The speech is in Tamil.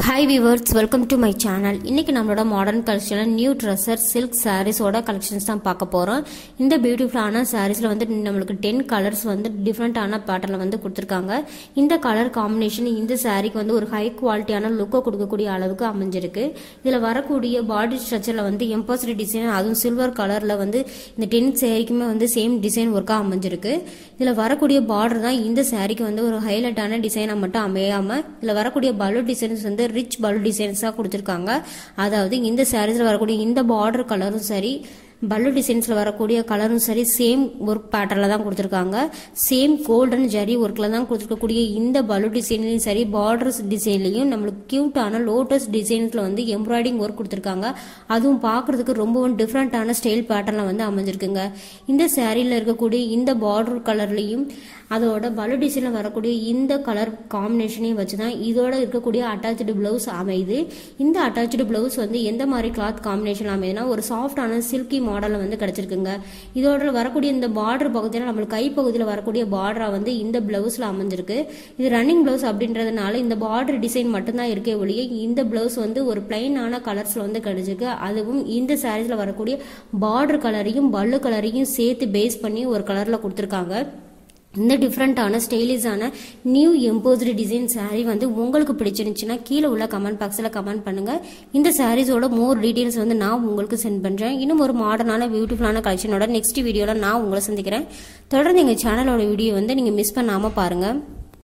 hi viewers welcome to my channel இன்னைக்கு நம்மளோட மாடர்ன் கலெக்ஷனில் நியூ ட்ரெஸ்ஸர் சில்க் சாரீஸோட கலெக்ஷன்ஸ் தான் பார்க்க போகிறோம் இந்த பியூட்டிஃபுல்லான சாரீஸில் வந்து நம்மளுக்கு டென் கலர்ஸ் வந்து டிஃப்ரெண்ட்டான பேட்டர்னில் வந்து கொடுத்துருக்காங்க இந்த கலர் காம்பினேஷன் இந்த சாரீக்கு வந்து ஒரு ஹை குவாலிட்டியான லுக்கை கொடுக்கக்கூடிய அளவுக்கு அமைஞ்சிருக்கு இதில் வரக்கூடிய பாடி ஸ்ட்ரக்சரில் வந்து எம்போசரி டிசைன் அதுவும் சில்வர் கலரில் வந்து இந்த டென் சாரிக்குமே வந்து சேம் டிசைன் ஒர்க்காக அமைஞ்சிருக்கு இதில் வரக்கூடிய பார்டர் தான் இந்த சாரீக்கு வந்து ஒரு ஹைலைட்டான டிசைனாக மட்டும் அமையாமல் இதில் வரக்கூடிய பலூ டிசைன்ஸ் வந்து ரிச் பலூ டிசைன்ஸாக கொடுத்துருக்காங்க அதாவது இந்த சாரீஸில் வரக்கூடிய இந்த பார்டர் கலரும் சரி பல்லு டிசைன்ஸில் வரக்கூடிய கலரும் சரி சேம் ஒர்க் பேட்டர்னில் தான் கொடுத்துருக்காங்க சேம் கோல்டன் ஜரி ஒர்க்கில் தான் கொடுத்துருக்கக்கூடிய இந்த பல்லு டிசைன்லையும் சரி பார்டர்ஸ் டிசைன்லையும் நம்மளுக்கு க்யூட்டான லோட்டஸ் டிசைன்ஸில் வந்து எம்ப்ராய்டிங் ஒர்க் கொடுத்துருக்காங்க அதுவும் பார்க்குறதுக்கு ரொம்பவும் டிஃப்ரெண்ட்டான ஸ்டைல் பேட்டர்னில் வந்து அமைஞ்சிருக்குங்க இந்த சாரியில் இருக்கக்கூடிய இந்த பார்டர் கலர்லையும் அதோட பலு டிசைனில் வரக்கூடிய இந்த கலர் காம்பினேஷனையும் வச்சு தான் இதோட இருக்கக்கூடிய அட்டாச்சு ப்ளவுஸ் அமையுது இந்த அட்டாச்சு ப்ளவுஸ் வந்து எந்த மாதிரி கிளாத் காம்பினேஷன் அமையுதுன்னா ஒரு சாஃப்டான சில்கி மாடலில் வந்து கிடச்சிருக்குங்க இதோட வரக்கூடிய இந்த பார்டர் பகுதியில் நம்மளுக்கு கைப்பகுதியில் வரக்கூடிய பார்டராக வந்து இந்த ப்ளவுஸில் அமைஞ்சிருக்கு இது ரன்னிங் ப்ளவுஸ் அப்படின்றதுனால இந்த பார்டர் டிசைன் மட்டும்தான் இருக்கே ஒழிய இந்த ப்ளவுஸ் வந்து ஒரு பிளைனான கலர்ஸில் வந்து கிடைச்சிருக்கு அதுவும் இந்த சாரீஸில் வரக்கூடிய பார்டர் கலரையும் பல்லு கலரையும் சேர்த்து பேஸ் பண்ணி ஒரு கலரில் கொடுத்துருக்காங்க இந்த டிஃப்ரெண்ட்டான ஸ்டைலிஷான நியூ எம்போஸ்டு டிசைன் சாரீ வந்து உங்களுக்கு பிடிச்சிருந்துச்சுன்னா கீழே உள்ள கமெண்ட் பாக்ஸில் கமெண்ட் பண்ணுங்கள் இந்த சாரீஸோட மோர் டீட்டெயில்ஸ் வந்து நான் உங்களுக்கு சென்ட் பண்ணுறேன் இன்னும் ஒரு மாடர்னான பியூட்டிஃபுல்லான கலெக்ஷனோட நெக்ஸ்ட் வீடியோவில் நான் உங்களை சந்திக்கிறேன் தொடர்ந்து எங்கள் சேனலோட வீடியோ வந்து நீங்கள் மிஸ் பண்ணாமல் பாருங்கள்